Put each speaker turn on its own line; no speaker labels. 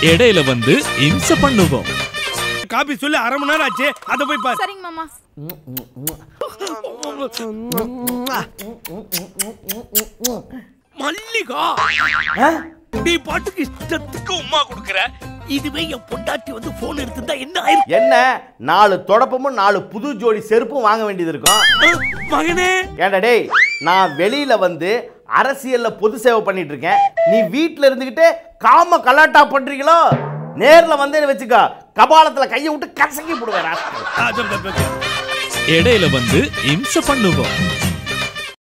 இடையில வந்து இம்சை பண்ணுவோம்
காபி சொல்லி அரை மணி நேரம் ஆச்சு அதை போய் பாரு
சரிங்க மாமா
மல்லிகா நீ பாட்டுக்கு இஷ்டத்துக்கு உமா கொடுக்குற இதுவே என் பொண்டாட்டி வந்து போன் எடுத்திருந்தா என்ன ஆயிரும்
என்ன நாலு தொடப்பமும் நாலு புது ஜோடி செருப்பும் வாங்க வேண்டியது இருக்கும்
மகனே
ஏன்டா டேய் நான் வெளியில வந்து அரசியல்ல பொது சேவை பண்ணிட்டு இருக்கேன் நீ வீட்ல இருந்துகிட்டு காம கலாட்டா பண்றீங்களோ நேர்ல வந்து வச்சுக்கோ கபாலத்துல கையை விட்டு கசக்கி போடுவேன் ராஸ்கல்.
ஆ, சரி, சரி, சரி.
இடையில வந்து இம்சை பண்ணுவோம்